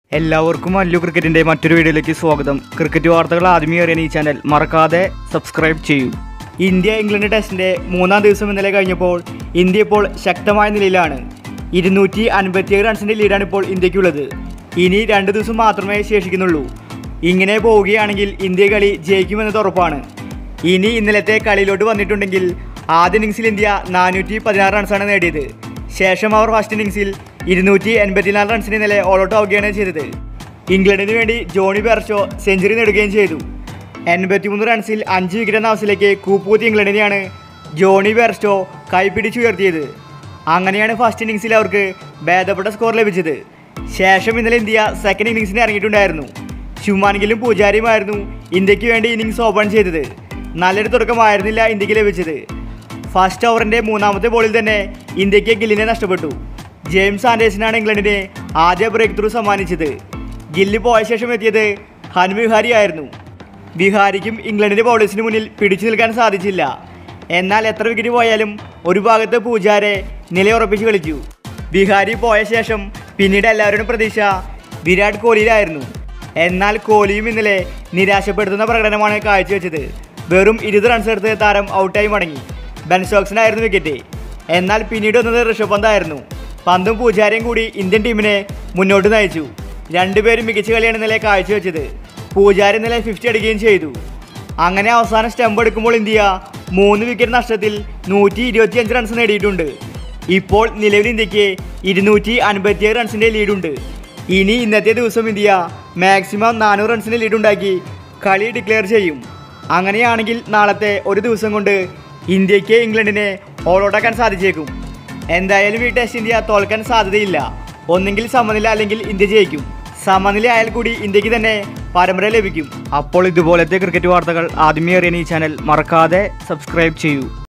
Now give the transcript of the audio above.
എല്ലാവർക്കും അല്ലു ക്രിക്കറ്റിന്റെ മറ്റൊരു വീഡിയോയിലേക്ക് സ്വാഗതം ക്രിക്കറ്റ് വാർത്തകൾ ആദ്യമേ അറിയാൻ ഈ ചാനൽ മറക്കാതെ സബ്സ്ക്രൈബ് ചെയ്യൂ ഇന്ത്യ ഇംഗ്ലണ്ട് ടെസ്റ്റിന്റെ മൂന്നാം ദിവസം ഇന്നലെ കഴിഞ്ഞപ്പോൾ ഇന്ത്യ ഇപ്പോൾ ശക്തമായ നിലയിലാണ് ഇരുന്നൂറ്റി അൻപത്തിയേഴ് റൺസിന്റെ ലീഡാണ് ഇപ്പോൾ ഇന്ത്യക്കുള്ളത് ഇനി രണ്ട് ദിവസം മാത്രമേ ശേഷിക്കുന്നുള്ളൂ ഇങ്ങനെ പോവുകയാണെങ്കിൽ ഇന്ത്യ കളി ജയിക്കുമെന്നത് ഉറപ്പാണ് ഇനി ഇന്നലത്തെ കളിയിലോട്ട് വന്നിട്ടുണ്ടെങ്കിൽ ആദ്യ ഇന്നിങ്സിൽ ഇന്ത്യ നാനൂറ്റി പതിനാറ് റൺസാണ് നേടിയത് ശേഷം അവർ ഫസ്റ്റ് ഇന്നിങ്സിൽ ഇരുന്നൂറ്റി എൺപത്തിനാല് റൺസിന് ഇന്നലെ ഓൾ ഔട്ട് ആവുകയാണ് ചെയ്തത് ഇംഗ്ലണ്ടിന് വേണ്ടി ജോണി ബെർഷോ സെഞ്ചുറി നേടുകയും ചെയ്തു എൺപത്തിമൂന്ന് റൺസിൽ അഞ്ച് വിക്കറ്റ് എന്ന അവസ്ഥയിലേക്ക് കൂപ്പൂത്തി ഇംഗ്ലണ്ടിനെയാണ് ജോണി ബെർസ്റ്റോ കൈപ്പിടിച്ചുയർത്തിയത് അങ്ങനെയാണ് ഫസ്റ്റ് ഇന്നിങ്സിൽ അവർക്ക് ഭേദപ്പെട്ട സ്കോർ ലഭിച്ചത് ശേഷം ഇന്നലെ ഇന്ത്യ സെക്കൻഡ് ഇന്നിങ്സിന് ഇറങ്ങിയിട്ടുണ്ടായിരുന്നു ശുമാനെങ്കിലും പൂജാരിയുമായിരുന്നു ഇന്ത്യക്ക് വേണ്ടി ഇന്നിങ്സ് ഓപ്പൺ ചെയ്തത് നല്ലൊരു തുടക്കമായിരുന്നില്ല ഇന്ത്യക്ക് ലഭിച്ചത് ഫസ്റ്റ് ഓവറിന്റെ മൂന്നാമത്തെ ബോളിൽ തന്നെ ഇന്ത്യക്ക് ഗില്ലിനെ നഷ്ടപ്പെട്ടു ജെയിംസ് ആൻഡേഴ്സനാണ് ഇംഗ്ലണ്ടിന് ആദ്യ ബ്രേക്ക് ത്രൂ സമ്മാനിച്ചത് ഗില്ല് പോയ ശേഷം എത്തിയത് ഹൻ വിഹാരി ആയിരുന്നു ബിഹാരിക്കും ഇംഗ്ലണ്ടിന്റെ ബൗളേഴ്സിന് മുന്നിൽ പിടിച്ചു നിൽക്കാൻ സാധിച്ചില്ല എന്നാൽ എത്ര വിക്കറ്റ് പോയാലും ഒരു ഭാഗത്ത് പൂജാരെ നിലയുറപ്പിച്ച് കളിച്ചു ബിഹാരി പോയ ശേഷം പിന്നീട് എല്ലാവരുടെയും പ്രതീക്ഷ വിരാട് കോഹ്ലിയിലായിരുന്നു എന്നാൽ കോഹ്ലിയും ഇന്നലെ നിരാശപ്പെടുത്തുന്ന പ്രകടനമാണ് കാഴ്ചവെച്ചത് വെറും ഇരുപത് റൺസ് എടുത്ത് താരം ഔട്ടായി മടങ്ങി ബെൻ സ്റ്റോക്സിനായിരുന്നു വിക്കറ്റ് എന്നാൽ പിന്നീട് വന്നത് ഋഷഭ് പന്തായിരുന്നു പന്തും പൂജാരിയും കൂടി ഇന്ത്യൻ ടീമിനെ മുന്നോട്ട് നയിച്ചു രണ്ടുപേരും മികച്ച കളിയാണ് ഇന്നലെ കാഴ്ചവെച്ചത് പൂജാരി ഇന്നലെ ഫിഫ്റ്റി അടിക്കുകയും ചെയ്തു അങ്ങനെ അവസാനം സ്റ്റംപ് എടുക്കുമ്പോൾ ഇന്ത്യ മൂന്ന് വിക്കറ്റ് നഷ്ടത്തിൽ നൂറ്റി ഇരുപത്തിയഞ്ച് റൺസ് നേടിയിട്ടുണ്ട് ഇപ്പോൾ നിലവിൽ ഇന്ത്യക്ക് ഇരുന്നൂറ്റി അൻപത്തിയേഴ് റൺസിൻ്റെ ലീഡുണ്ട് ഇനി ഇന്നത്തെ ദിവസം ഇന്ത്യ മാക്സിമം നാനൂറ് റൺസിൻ്റെ ലീഡുണ്ടാക്കി കളി ഡിക്ലെയർ ചെയ്യും അങ്ങനെയാണെങ്കിൽ നാളത്തെ ഒരു ദിവസം കൊണ്ട് ഇന്ത്യക്ക് ഇംഗ്ലണ്ടിനെ ഓൾ ഔട്ടാക്കാൻ സാധിച്ചേക്കും എന്തായാലും ഈ ടെസ്റ്റ് ഇന്ത്യ തോൽക്കാൻ സാധ്യതയില്ല ഒന്നെങ്കിൽ സമനില അല്ലെങ്കിൽ ഇന്ത്യ ജയിക്കും സമനില ആയാൽ കൂടി ഇന്ത്യക്ക് തന്നെ പരമ്പര ലഭിക്കും അപ്പോൾ ഇതുപോലത്തെ ക്രിക്കറ്റ് വാർത്തകൾ ആദ്യമേ അറിയാൻ ഈ ചാനൽ മറക്കാതെ സബ്സ്ക്രൈബ് ചെയ്യൂ